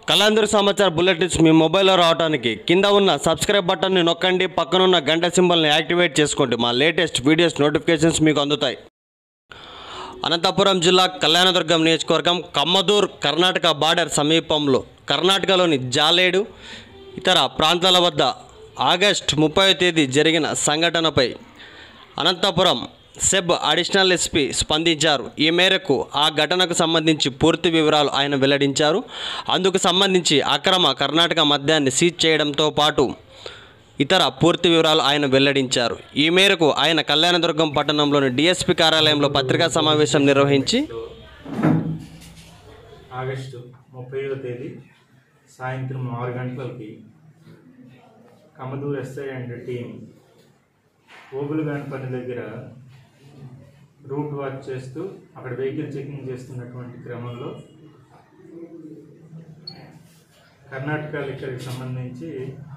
కళాంధ్ర సమాచార బులెటిన్స్ మీ మొబైల్లో రావడానికి కింద ఉన్న సబ్స్క్రైబ్ బటన్ని నొక్కండి పక్కనున్న గంట సింబల్ని యాక్టివేట్ చేసుకోండి మా లేటెస్ట్ వీడియోస్ నోటిఫికేషన్స్ మీకు అందుతాయి అనంతపురం జిల్లా కళ్యాణదుర్గం నియోజకవర్గం కమ్మదూర్ కర్ణాటక బార్డర్ సమీపంలో కర్ణాటకలోని జాలేడు ఇతర ప్రాంతాల వద్ద ఆగస్ట్ ముప్పై తేదీ జరిగిన సంఘటనపై అనంతపురం సెబ్ అడిషనల్ ఎస్పీ స్పందించారు ఈ మేరకు ఆ ఘటనకు సంబంధించి పూర్తి వివరాలు ఆయన వెల్లడించారు అందుకు సంబంధించి అక్రమ కర్ణాటక మద్యాన్ని సీజ్ చేయడంతో పాటు ఇతర పూర్తి వివరాలు ఆయన వెల్లడించారు ఈ మేరకు ఆయన కళ్యాణదుర్గం పట్టణంలోని డిఎస్పీ కార్యాలయంలో పత్రికా సమావేశం నిర్వహించి ఆగస్టు ముప్పైవ తేదీ సాయంత్రం ఆరు గంటలకి Kamadur SI and team Obuluganipalli దగ్గర రూట్ వాచ్ చేస్తూ అక్కడ వెహికల్ చెకింగ్ చేస్తున్నటువంటి క్రమంలో కర్ణాటక లిక్కర్కి సంబంధించి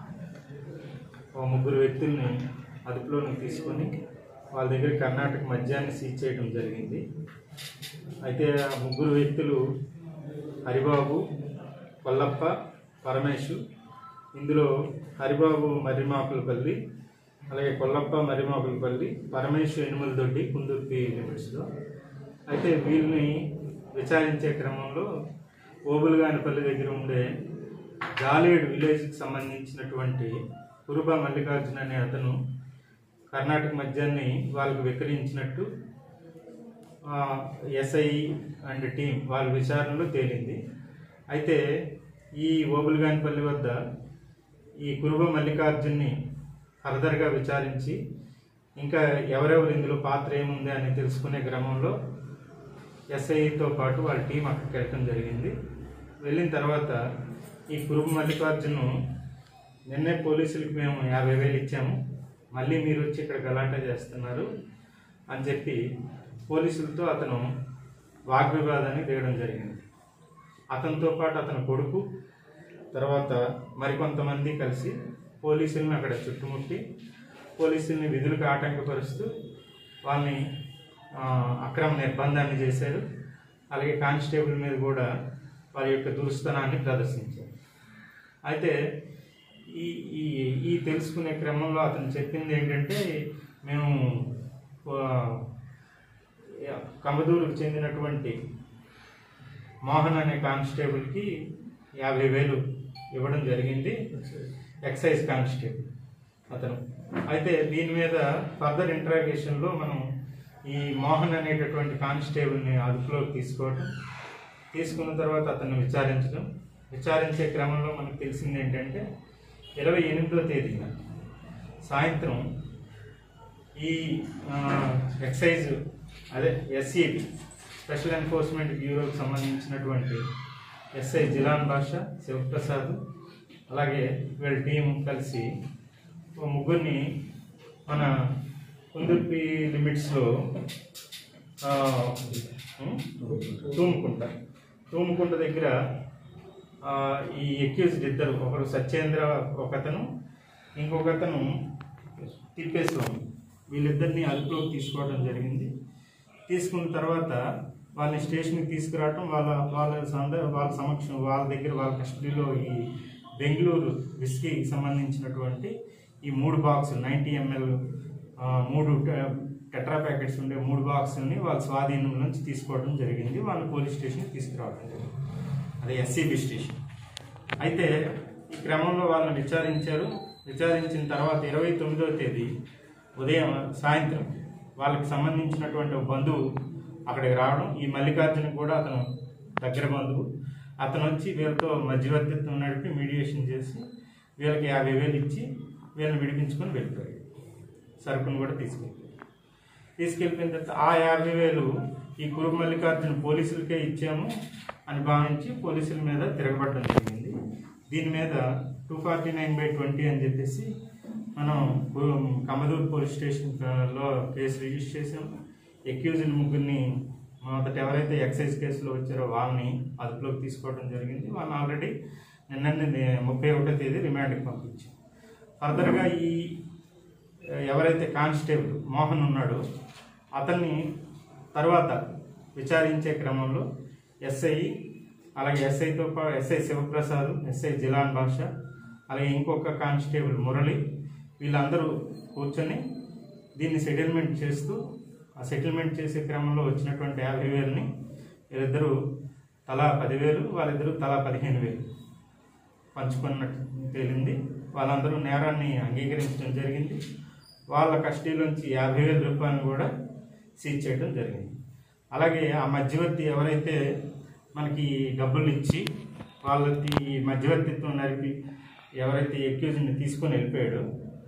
ఓ ముగ్గురు వ్యక్తుల్ని అదుపులోకి తీసుకొని వాళ్ళ దగ్గర కర్ణాటక మద్యాన్ని సీజ్ చేయడం జరిగింది అయితే ఆ ముగ్గురు వ్యక్తులు హరిబాబు కొల్లప్ప పరమేశు ఇందులో హరిబాబు మర్రిమాకులపల్లి అలాగే కొల్లప్ప మర్రిమాకులపల్లి పరమేశు ఎనుమల దొడ్డి కుందుర్పి లిమిట్స్లో అయితే వీళ్ళని విచారించే క్రమంలో ఓబులుగానిపల్లి దగ్గర ఉండే జాలేడు విలేజ్కి సంబంధించినటువంటి కురుబా మల్లికార్జున అనే అతను కర్ణాటక మద్యాన్ని వాళ్ళకు విక్రయించినట్టు ఎస్ఐ అండ్ టీం వాళ్ళ విచారణలో తేలింది అయితే ఈ ఓబుల్గానిపల్లి వద్ద ఈ కురుబ మల్లికార్జున్ని ఫర్దర్గా విచారించి ఇంకా ఎవరెవరు ఇందులో పాత్ర ఏముంది అని తెలుసుకునే క్రమంలో ఎస్ఐతో పాటు వాళ్ళ టీం అక్కడికి వెళ్ళడం జరిగింది వెళ్ళిన తర్వాత ఈ కురుబ మల్లికార్జును నిన్నే పోలీసులకు మేము యాభై వేలు ఇచ్చాము మళ్ళీ మీరు వచ్చి ఇక్కడ గలాటా చేస్తున్నారు అని చెప్పి పోలీసులతో అతను వాగ్వివాదాన్ని దిగడం జరిగింది అతనితో పాటు అతని కొడుకు తర్వాత మరికొంతమంది కలిసి పోలీసులను అక్కడ చుట్టుముట్టి పోలీసుల్ని విధులకు ఆటంకపరుస్తూ వాళ్ళని ఆ, అక్రమ నిర్బంధాన్ని చేశారు అలాగే కానిస్టేబుల్ మీద కూడా వారి యొక్క దురుస్తనాన్ని ప్రదర్శించారు అయితే ఈ ఈ ఈ తెలుసుకునే క్రమంలో అతను చెప్పింది ఏంటంటే మేము ఆ, కమదూరుకు చెందినటువంటి మోహన్ అనే కానిస్టేబుల్కి యాభై వేలు ఇవ్వడం జరిగింది ఎక్సైజ్ కానిస్టేబుల్ అతను అయితే దీని మీద ఫర్దర్ ఇంట్రాగేషన్లో మనం ఈ మోహన్ అనేటటువంటి కానిస్టేబుల్ని అదుపులోకి తీసుకోవడం తీసుకున్న తర్వాత అతన్ని విచారించడం విచారించే క్రమంలో మనకు తెలిసింది ఏంటంటే ఇరవై ఎనిమిదో తేదీన సాయంత్రం ఈ ఆ, ఎక్సైజ్ అదే ఎస్ఈబి స్పెషల్ ఎన్ఫోర్స్మెంట్ బ్యూరోకి సంబంధించినటువంటి ఎస్ఐ జిలాన్ బాషా శివప్రసాద్ అలాగే వీళ్ళ టీం కలిసి ఓ ముగ్గురిని మన కుందుర్పి లిమిట్స్లో ఆ, ఉం? తూముకుంట తూముకుంట దగ్గర ఆ, ఈ ఎక్యూజ్డ్ ఇద్దరు ఒకరు సత్యేంద్ర ఒకతను ఇంకొకతను తిప్పేస్వామి వీళ్ళిద్దరిని అదుపులోకి తీసుకోవడం జరిగింది తీసుకున్న తర్వాత వాళ్ళని స్టేషన్కి తీసుకురావటం వాళ్ళ వాళ్ళ సంద వాళ్ళ సమక్షం వాళ్ళ దగ్గర వాళ్ళ కస్టడీలో ఈ బెంగళూరు విస్కీకి సంబంధించినటువంటి ఈ మూడు బాక్సులు నైంటీ ఎంఎల్ మూడు టె- టెట్రా ప్యాకెట్స్ ఉండే మూడు బాక్సుల్ని వాళ్ళ స్వాధీనం నుంచి తీసుకోవడం జరిగింది వాళ్ళ పోలీస్ స్టేషన్కి తీసుకురావడం జరిగింది అదే ఎస్సీబీ స్టేషన్ అయితే ఈ క్రమంలో వాళ్ళని విచారించారు విచారించిన తర్వాత ఇరవై తొమ్మిదవ తేదీ ఉదయం సాయంత్రం వాళ్ళకి సంబంధించినటువంటి ఒక బంధువు అక్కడికి రావడం ఈ మల్లికార్జున కూడా అతను దగ్గర బంధువు అతను వచ్చి వీళ్ళతో మధ్యవర్తిత్వం నడిపి మీడియేషన్ చేసి వీళ్ళకి యాభై వేలు ఇచ్చి వీళ్ళని విడిపించుకొని వెళ్ళిపోయాడు సరుకును కూడా తీసుకెళ్ళిపోయాడు తీసుకెళ్ళిపోయిన తర్వాత ఆ యాభై వేలు ఈ కురుబ మల్లికార్జున పోలీసులకే ఇచ్చాము అని భావించి పోలీసుల మీద తిరగబడడం జరిగింది దీని మీద two forty nine by twenty అని చెప్పేసి మనం కు- కమదూర్ పోలీస్ స్టేషన్ లో కేసు రిజిస్టర్ చేసాం ఎక్యూజ్డ్ ముగ్గురిని మొదట ఎవరైతే ఎక్సైజ్ కేసులో వచ్చారో వాళ్ళని అదుపులోకి తీసుకోవడం జరిగింది వాళ్ళని ఆల్రెడీ నిన్న ముప్పై ఒకటో తేదీ రిమాండ్కి పంపించాం ఫర్దర్గా ఈ ఎవరైతే కానిస్టేబుల్ మోహన్ ఉన్నాడో అతన్ని తర్వాత విచారించే క్రమంలో ఎస్ఐ అలాగే ఎస్ఐతో పాటు ఎస్ఐ శివప్రసాద్ ఎస్ఐ జిలాన్ భాష అలాగే ఇంకొక కానిస్టేబుల్ మురళి వీళ్ళందరూ కూర్చొని దీన్ని సెటిల్మెంట్ చేస్తూ ఆ సెటిల్మెంట్ చేసే క్రమంలో వచ్చినటువంటి యాభై వేలని వీళ్ళిద్దరూ తలా పదివేలు వాళ్ళిద్దరూ తలా పదిహేను వేలు పంచుకున్నట్టు తేలింది వాళ్ళందరూ నేరాన్ని అంగీకరించడం జరిగింది వాళ్ళ కస్టడీలోంచి యాభై వేల రూపాయలను కూడా సీజ్ చేయడం జరిగింది అలాగే ఆ మధ్యవర్తి ఎవరైతే మనకి డబ్బులు ఇచ్చి వాళ్ళకి ఈ మధ్యవర్తిత్వం నడిపి ఎవరైతే ఎక్యూజ్ని తీసుకొని వెళ్ళిపోయాడో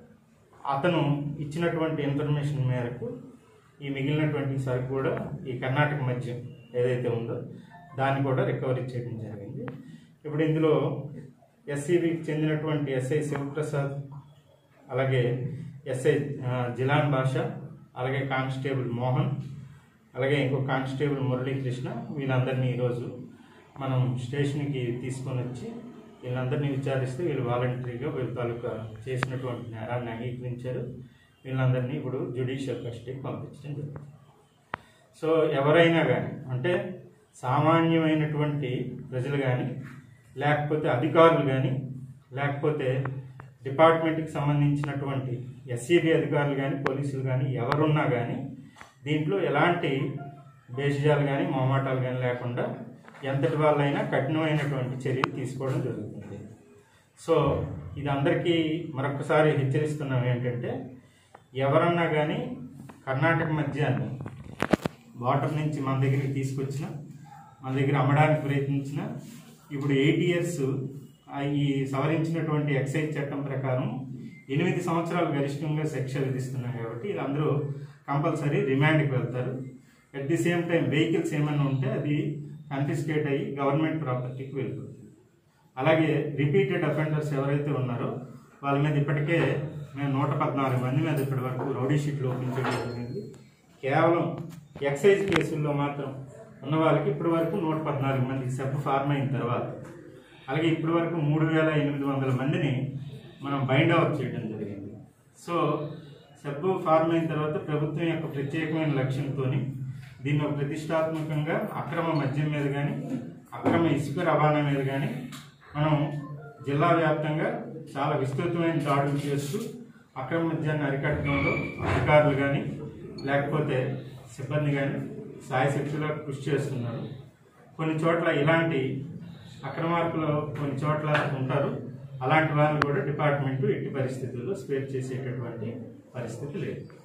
అతను ఇచ్చినటువంటి ఇన్ఫర్మేషన్ మేరకు ఈ మిగిలినటువంటి సరుకు కూడా ఈ కర్ణాటక మద్యం ఏదైతే ఉందో దాన్ని కూడా రికవరీ చేయడం జరిగింది ఇప్పుడు ఇందులో ఎస్సీబీకి చెందినటువంటి ఎస్ఐ శివప్రసాద్ అలాగే ఎస్ఐ ఆ, జిలాన్ భాష అలాగే కానిస్టేబుల్ మోహన్ అలాగే ఇంకో కానిస్టేబుల్ మురళీకృష్ణ వీళ్ళందరినీ ఈరోజు మనం స్టేషన్కి తీసుకొని వచ్చి వీళ్ళందరినీ విచారిస్తే వీళ్ళు వాలంటరీగా వీళ్ళ తాలూకా చేసినటువంటి నేరాన్ని అంగీకరించారు వీళ్ళందరినీ ఇప్పుడు జ్యుడిషియల్ కస్టడీకి పంపించడం జరుగుతుంది సో ఎవరైనా కానీ అంటే సామాన్యమైనటువంటి ప్రజలు కానీ లేకపోతే అధికారులు కానీ లేకపోతే డిపార్ట్మెంట్కి సంబంధించినటువంటి ఎస్సీబీ అధికారులు కానీ పోలీసులు కానీ ఎవరున్నా కానీ దీంట్లో ఎలాంటి బేషజాలు కానీ మొహమాటాలు కానీ లేకుండా ఎంతటి వాళ్ళైనా కఠినమైనటువంటి చర్యలు తీసుకోవడం జరుగుతుంది సో ఇది అందరికీ మరొకసారి హెచ్చరిస్తున్నాం ఏంటంటే ఎవరన్నా కానీ కర్ణాటక మద్యాన్ని వాటర్ నుంచి మన దగ్గరికి తీసుకొచ్చిన మన దగ్గర అమ్మడానికి ప్రయత్నించిన ఇప్పుడు ఎయిట్ ఇయర్స్ ఈ సవరించినటువంటి ఎక్సైజ్ చట్టం ప్రకారం ఎనిమిది సంవత్సరాలు గరిష్టంగా శిక్ష విధిస్తున్నాం కాబట్టి వీళ్ళందరూ కంపల్సరీ రిమాండ్కి వెళ్తారు at the same time vehicles ఏమైనా ఉంటే అది కన్ఫిస్కేట్ అయ్యి గవర్నమెంట్ ప్రాపర్టీకి వెళ్ళిపోతుంది అలాగే రిపీటెడ్ అఫెండర్స్ ఎవరైతే ఉన్నారో వాళ్ళ మీద ఇప్పటికే మేము నూట పద్నాలుగు మంది మీద ఇప్పటి వరకు రౌడీ షీట్లు ఓపెన్ చేయడం జరిగింది కేవలం ఎక్సైజ్ కేసుల్లో మాత్రం ఉన్న వాళ్ళకి ఇప్పటి వరకు నూట పద్నాలుగు మంది సెబ్ ఫార్మ్ అయిన తర్వాత అలాగే ఇప్పటి వరకు మూడు వేల ఎనిమిది వందల మందిని మనం బైండ్ అవుట్ చేయడం జరిగింది సో సబ్బు ఫార్మ్ అయిన తర్వాత ప్రభుత్వం యొక్క ప్రత్యేకమైన లక్ష్యంతో దీన్ని ఒక ప్రతిష్టాత్మకంగా అక్రమ మద్యం మీద కానీ అక్రమ ఇసుక రవాణా మీద కానీ మనం జిల్లా వ్యాప్తంగా చాలా విస్తృతమైన దాడులు చేస్తూ అక్రమ మద్యాన్ని అరికట్టడంలో అధికారులు కానీ లేకపోతే సిబ్బంది కానీ సాయశక్తిలో కృషి చేస్తున్నారు కొన్ని చోట్ల ఇలాంటి అక్రమార్కులు కొన్ని చోట్ల ఉంటారు అలాంటి వారిని కూడా డిపార్ట్మెంట్ ఎట్టి పరిస్థితుల్లో స్పేర్ చేసేటటువంటి పరిస్థితి లేదు